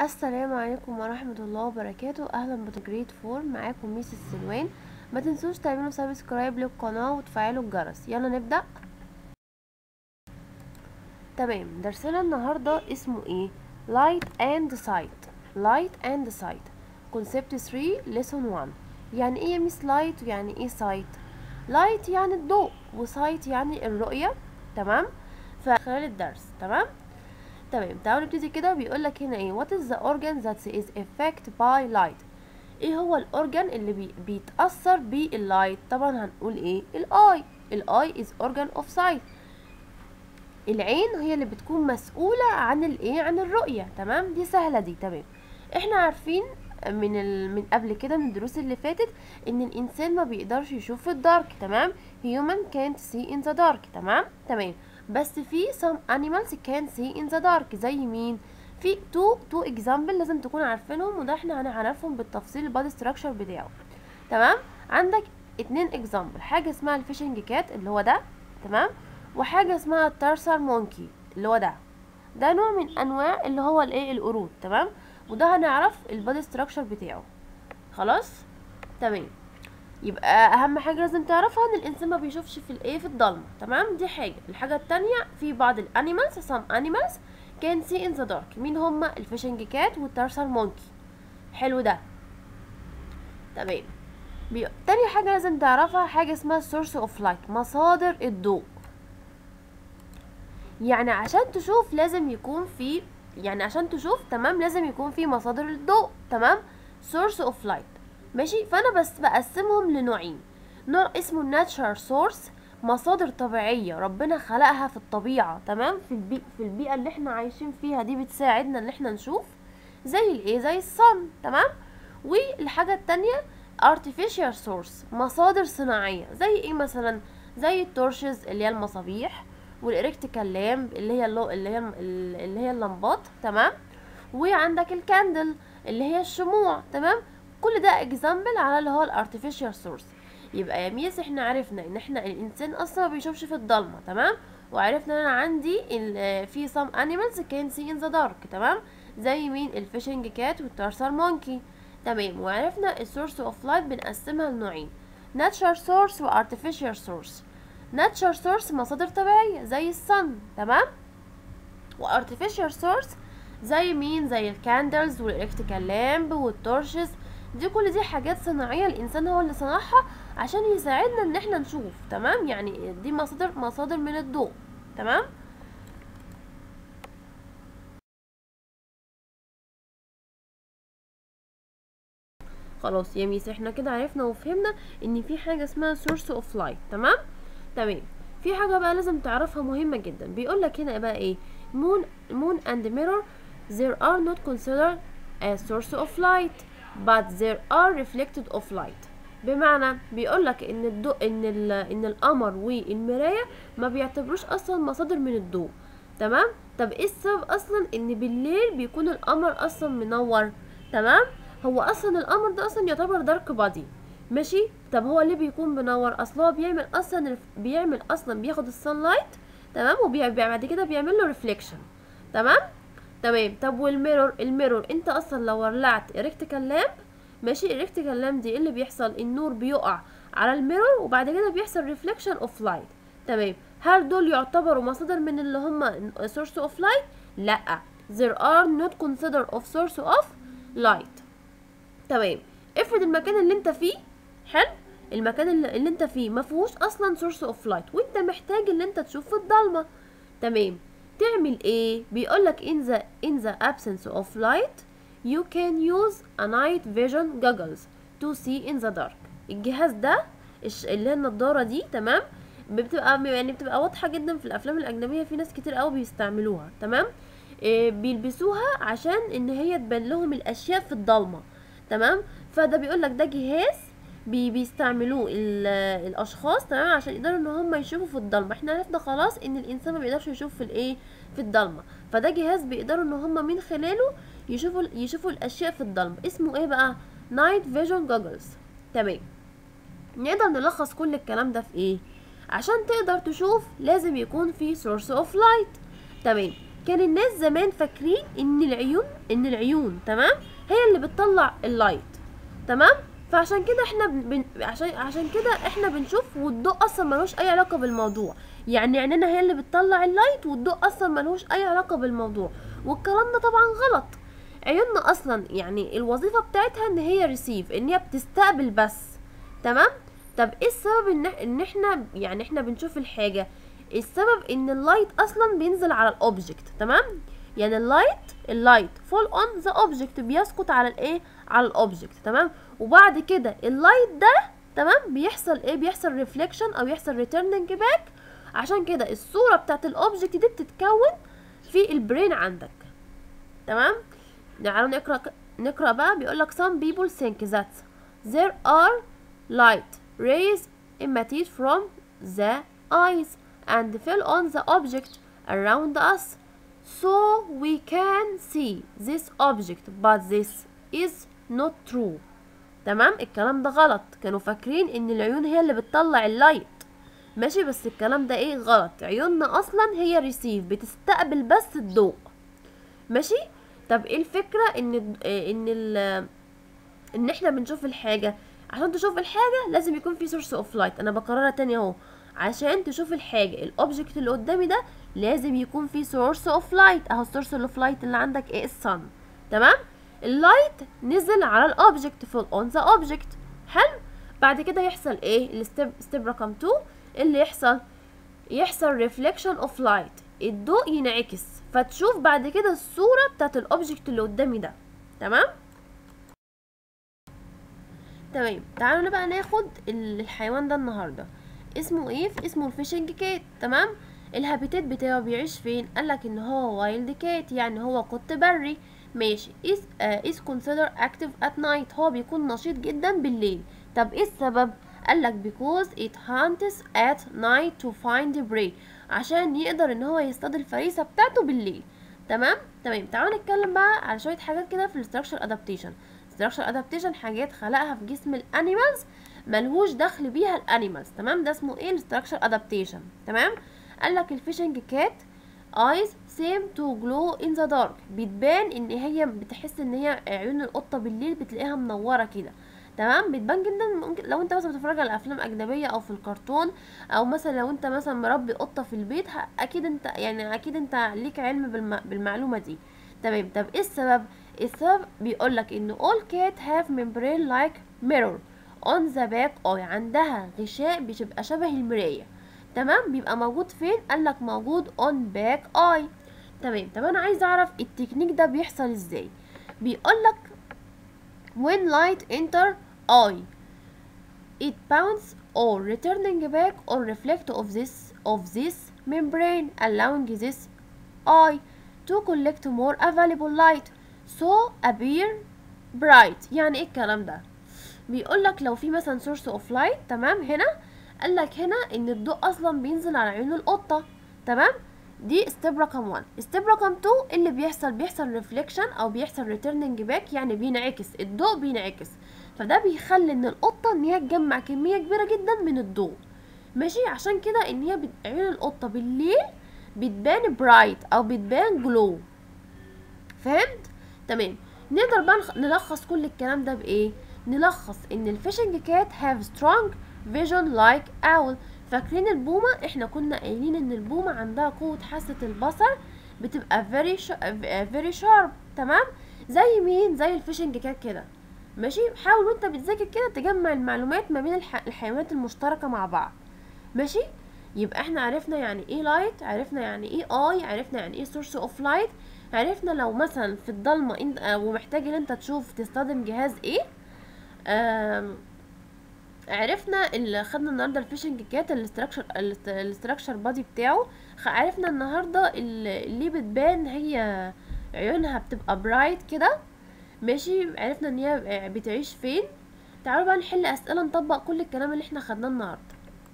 السلام عليكم ورحمة الله وبركاته اهلا بتجريد فور معاكم ميس السلوان ما تنسوش تعملوا سبسكرايب للقناة وتفعلوا الجرس يلا نبدأ تمام درسنا النهاردة اسمه ايه light and sight light and sight concept 3 lesson 1 يعني ايه يا ميس light ويعني ايه sight light يعني الضوء وsight يعني الرؤية تمام فخلال الدرس تمام تمام تعالوا نبتدي كده بيقول لك هنا ايه what is the organ that is affected by light ايه هو الاورجان اللي بي بيتاثر باللايت طبعا هنقول ايه الاي الاي is organ of sight العين هي اللي بتكون مسؤولة عن الايه عن الرؤية تمام دي سهلة دي تمام احنا عارفين من ال... من قبل كده من الدروس اللي فاتت ان الانسان ما بيقدرش يشوف في الدارك تمام human can't see in the dark تمام تمام بس في some animals can see in the dark زي مين في تو تو example لازم تكون عارفينهم وده احنا هنعرفهم بالتفصيل البادي structure بتاعه تمام عندك اتنين example حاجة اسمها الفيشنج كات اللي هو ده تمام وحاجة اسمها التارسر مونكي اللي هو ده ده نوع من انواع اللي هو الايه القرود تمام وده هنعرف البادي structure بتاعه خلاص تمام يبقى اهم حاجه لازم تعرفها ان الانسان ما بيشوفش في الايه في الضلمه تمام دي حاجه الحاجه التانية في بعض الانيمالز some animals can see in the dark مين هما الفيشنج كات والتارسر مونكي حلو ده تمام بي... تاني حاجه لازم تعرفها حاجه اسمها source of light مصادر الضوء يعني عشان تشوف لازم يكون في يعني عشان تشوف تمام لازم يكون في مصادر الضوء تمام source of light ماشي فانا بس بقسمهم لنوعين نوع اسمه ناتشر سورس مصادر طبيعية ربنا خلقها في الطبيعة تمام في, البي... في البيئة اللي احنا عايشين فيها دي بتساعدنا ان احنا نشوف زي الايه زي الصن تمام والحاجة التانية artificial source مصادر صناعية زي ايه مثلا زي التورشز اللي هي المصابيح والإلكتريكال لامب اللي هي اللو... اللي هي اللي هي اللمبات تمام وعندك الكاندل اللي هي الشموع تمام كل ده اكزامبل على اللي هو الارتفيشال سورس يبقى يا ميس احنا عرفنا ان احنا الانسان اصلا ما بيشوفش في الضلمه تمام وعرفنا ان انا عندي في some animals can see in the dark تمام زي مين الفيشنج كات والتارسر مونكي تمام وعرفنا السورس اوف لايت بنقسمها لنوعين ناتشر سورس وارتفيشال سورس ناتشر سورس مصادر طبيعيه زي الصن تمام وارتفيشال سورس زي مين زي الكاندلز والالكتريكال لامب والتورشز دي كل دي حاجات صناعيه الانسان هو اللي صنعها عشان يساعدنا ان احنا نشوف تمام يعني دي مصادر مصادر من الضوء تمام خلاص يا ميس احنا كده عرفنا وفهمنا ان في حاجه اسمها source of light تمام تمام في حاجه بقى لازم تعرفها مهمه جدا بيقول لك هنا بقى ايه moon moon and mirror there are not considered as source of light but there are reflected of light بمعنى بيقول لك ان الضوء ان ان القمر والمرايه ما بيعتبروش اصلا مصادر من الضوء تمام طب ايه السبب اصلا ان بالليل بيكون القمر اصلا منور تمام هو اصلا القمر ده اصلا يعتبر دارك بادي ماشي طب هو ليه بيكون منور اصلا هو بيعمل اصلا بيعمل اصلا بياخد السان لايت تمام وبعد كده بيعمل له ريفليكشن تمام تمام طب والميرور الميرور انت اصلا لو ولعت الكتريكال لامب ماشي الالكتريكال لامب دي ايه اللي بيحصل النور بيقع على الميرور وبعد كده بيحصل ريفليكشن اوف لايت تمام هل دول يعتبروا مصادر من اللي هم source of light لا there are not considered of source of light تمام افرض المكان اللي انت فيه حلو المكان اللي, اللي انت فيه ما فيهوش اصلا source of light وانت محتاج ان انت تشوف في الضلمه تمام تعمل ايه بيقولك in the in the absence of light you can use a night vision goggles to see in the dark الجهاز ده اللي هي النضاره دي تمام بتبقى يعني بتبقى واضحه جدا في الافلام الاجنبيه في ناس كتير قوي بيستعملوها تمام إيه بيلبسوها عشان ان هي تبان لهم الاشياء في الضلمه تمام فده بيقولك ده جهاز بي بيستعملوه الاشخاص تمام عشان يقدروا ان هم يشوفوا في الضلمه احنا عرفنا خلاص ان الانسان ما بيقدرش يشوف في الايه في الضلمه فده جهاز بيقدروا ان هم من خلاله يشوفوا يشوفوا الاشياء في الضلمه اسمه ايه بقى نايت فيجن جوجلز تمام نقدر نلخص كل الكلام ده في ايه عشان تقدر تشوف لازم يكون في سورس اوف لايت تمام كان الناس زمان فاكرين ان العيون ان العيون تمام هي اللي بتطلع اللايت تمام فعشان كده احنا بن... عشان عشان كده احنا بنشوف والضوء اصلا ملوش اي علاقه بالموضوع يعني عيننا هي اللي بتطلع اللايت والضوء اصلا ملوش اي علاقه بالموضوع والكلام ده طبعا غلط عيوننا اصلا يعني الوظيفه بتاعتها ان هي ريسيف ان هي بتستقبل بس تمام طب ايه السبب ان ان احنا يعني احنا بنشوف الحاجه السبب ان اللايت اصلا بينزل على الاوبجكت تمام يعني اللايت اللايت فول اون ذا اوبجكت بيسقط على الايه على الاوبجكت تمام وبعد كده اللايت ده تمام بيحصل ايه بيحصل ريفليكشن او يحصل ريتيرنينج باك عشان كده الصوره بتاعت الاوبجكت دي بتتكون في البرين عندك تمام تعالوا نقرا نقرا بقى بيقول لك some people think that there are light rays emitted from the eyes and fell on the object around us so we can see this object but this is not true تمام الكلام ده غلط كانوا فاكرين ان العيون هي اللي بتطلع اللايت ماشي بس الكلام ده ايه غلط عيوننا اصلا هي ريسيف بتستقبل بس الضوء ماشي طب ايه الفكره ان ان ال ان احنا بنشوف الحاجه عشان تشوف الحاجه لازم يكون في سورس اوف لايت انا بكررها تاني اهو عشان تشوف الحاجه الاوبجكت اللي قدامي ده لازم يكون في سورس اوف لايت اهو السورس اوف لايت اللي عندك ايه الصن تمام اللايت نزل على الاوبجكت فول اون ذا اوبجكت حلو بعد كده يحصل ايه الستيب ستيب رقم 2 اللي يحصل يحصل ريفليكشن اوف لايت الضوء ينعكس فتشوف بعد كده الصورة بتاعت الاوبجكت اللي قدامي ده تمام تمام تعالوا بقى ناخد الحيوان ده النهارده اسمه ايه اسمه الفيشنج كات تمام الهابيتات بتاعه بيعيش فين قالك ان هو وايلد كات يعني هو قط بري ماشي is uh, is considered active at night هو بيكون نشيط جدا بالليل طب ايه السبب قالك because it hunts at night to find prey عشان يقدر ان هو يصطاد الفريسة بتاعته بالليل تمام تمام تعالوا نتكلم بقى على شوية حاجات كده في الستراكشر ادابتيشن structural adaptation حاجات خلقها في جسم الانيمالز ملهوش دخل بيها الانيمالز تمام ده اسمه ايه الستراكشر ادابتيشن تمام قال لك الفيشنج كات eyes seem to glow in the dark بتبان ان هي بتحس ان هي عيون القطه بالليل بتلاقيها منوره كده تمام بتبان جدا ممكن لو انت مثلا بتتفرج على افلام اجنبيه او في الكرتون او مثلا لو انت مثلا مربي قطه في البيت اكيد انت يعني اكيد انت ليك علم بالم... بالمعلومه دي تمام طب ايه السبب السبب بيقول لك ان all cat have membrane like mirror on the back eye عندها غشاء بيبقى شبه المرايه تمام بيبقى موجود فين قال لك موجود on back eye تمام طب انا عايز اعرف التكنيك ده بيحصل ازاي بيقول لك when light enter eye it bounce or returning back or reflect of this of this membrane allowing this eye to collect more available light so appear bright يعني ايه الكلام ده بيقول لك لو في مثلا source of light تمام هنا قال لك هنا ان الضوء اصلا بينزل على عيون القطه تمام دي ستيب رقم 1 ستيب رقم 2 اللي بيحصل بيحصل ريفليكشن او بيحصل ريتيرنينج باك يعني بينعكس الضوء بينعكس فده بيخلي ان القطه ان هي تجمع كميه كبيره جدا من الضوء ماشي عشان كده ان هي عيون القطه بالليل بتبان برايت او بتبان جلو فهمت تمام نقدر بقى نلخص كل الكلام ده بايه نلخص ان الفيشنج كات هاف سترونج فيجن لايك اول فاكرين البومة احنا كنا قايلين ان البومة عندها قوة حاسة البصر بتبقى very very sharp تمام زي مين زي الفيشنج كات كده ماشي حاول وانت بتذاكر كده تجمع المعلومات ما بين الح... الحيوانات المشتركة مع بعض ماشي يبقى احنا عرفنا يعني ايه لايت عرفنا يعني ايه اي عرفنا يعني ايه سورس اوف لايت عرفنا لو مثلا في الضلمة انت ومحتاج ان انت تشوف تستخدم جهاز ايه آم عرفنا اللي خدنا النهارده الفيشنج كات الاستراكشر الاستراكشر بادي بتاعه عرفنا النهارده اللي بتبان هي عيونها بتبقى برايت كده ماشي عرفنا ان هي بتعيش فين تعالوا بقى نحل اسئله نطبق كل الكلام اللي احنا خدناه النهارده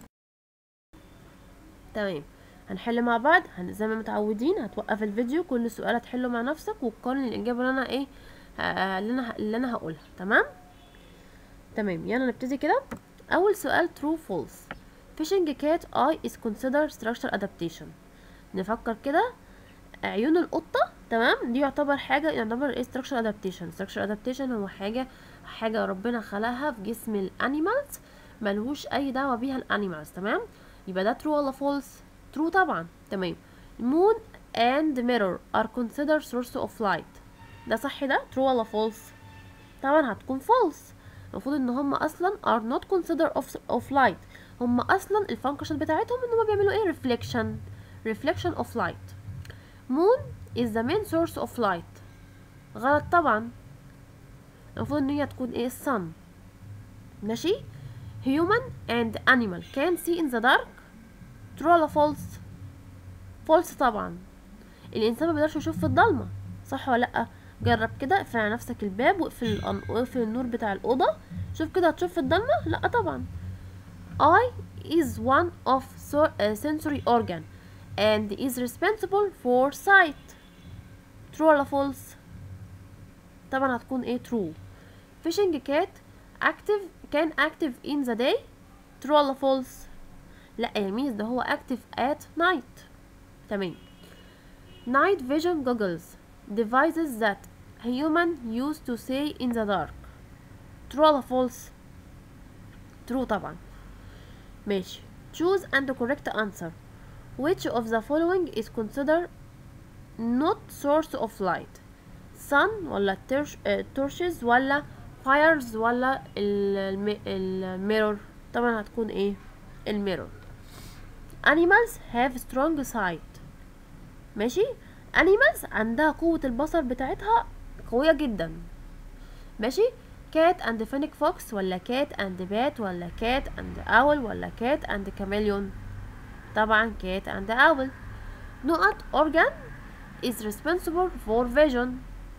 تمام هنحل مع بعض زي ما متعودين هتوقف الفيديو كل سؤال هتحله مع نفسك وتقارن الاجابه اللي انا ايه اللي انا اللي انا هقولها تمام تمام يلا نبتدي كده اول سؤال true false fishing cat eye is considered structure adaptation نفكر كده عيون القطة تمام دي يعتبر حاجة يعتبر ايه structural adaptation structural adaptation هو حاجة حاجة ربنا خلقها في جسم الانيمالز ملهوش اي دعوة بيها الانيمالز تمام يبقى ده true ولا false true طبعا تمام moon and mirror are considered source of light ده صح ده true ولا false طبعا هتكون false المفروض ان هم اصلا are not considered of, of light هم اصلا الفانكشن بتاعتهم ان هم بيعملوا ايه reflection reflection of light moon is the main source of light غلط طبعا المفروض ان هي تكون ايه sun ماشي human and animal can see in the dark true ولا false false طبعا الانسان ما بيقدرش يشوف في الضلمه صح ولا لا جرب كده اقفل على نفسك الباب واقفل الأن- واقفل النور بتاع الاوضه شوف كده هتشوف في الضلمه لا طبعا eye is one of so- uh, sensory organ and is responsible for sight true ولا false طبعا هتكون ايه true fishing cat active can active in the day true ولا false لا يا ميس ده هو active at night تمام night vision goggles devices that human use to see in the dark true ولا false true طبعا ماشي choose and correct answer which of the following is considered not source of light sun ولا torch, uh, torches ولا fires ولا ال- الم- الميرور طبعا هتكون ايه الميرور animals have strong sight ماشي animals عندها قوة البصر بتاعتها قوية جدا ماشي cat and phoenix fox ولا cat and bat ولا cat and owl ولا cat and chameleon طبعا cat and owl نقط organ is responsible for vision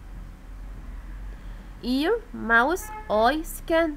ear mouse eye skin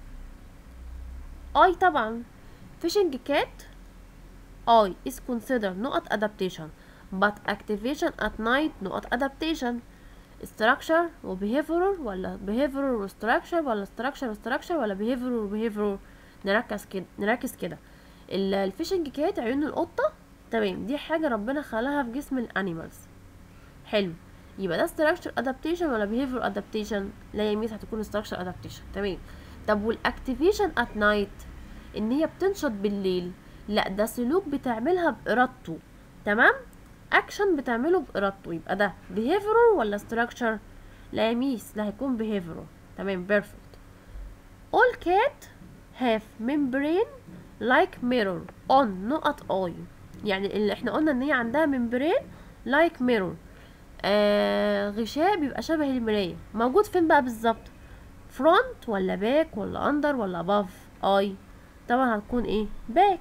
eye طبعا fishing cat eye is considered نقط adaptation but activation at night نقط adaptation structure و behavioral ولا behavioral و structure ولا structure و structure ولا behavioral و behavioral نركز كده نركز كده ال- الفيشنج كات عيون القطة تمام دي حاجة ربنا خلقها في جسم الانيمالز حلو يبقى ده structure adaptation ولا behavioral adaptation لا يا ميس هتكون structure adaptation تمام طب والاكتيفيشن at night ان هي بتنشط بالليل لا ده سلوك بتعملها بارادته تمام اكشن بتعمله بارادته يبقى ده behavioral ولا structure لا يا ميس لا هيكون behavioral تمام perfect all cat have membrane like mirror on نقط eye يعني اللي احنا قلنا ان هي عندها membrane like mirror آه غشاء بيبقى شبه المراية موجود فين بقى بالظبط front ولا back ولا under ولا above eye طبعا هتكون ايه back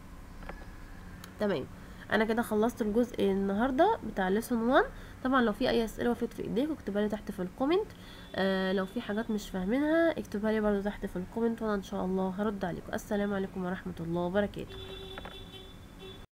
تمام انا كده خلصت الجزء النهارده بتاع lesson 1 طبعا لو في اي اسئله وقفت في ايديك اكتبها لي تحت في الكومنت آه لو في حاجات مش فاهمينها اكتبها لي برضو تحت في الكومنت وانا ان شاء الله هرد عليكم السلام عليكم ورحمه الله وبركاته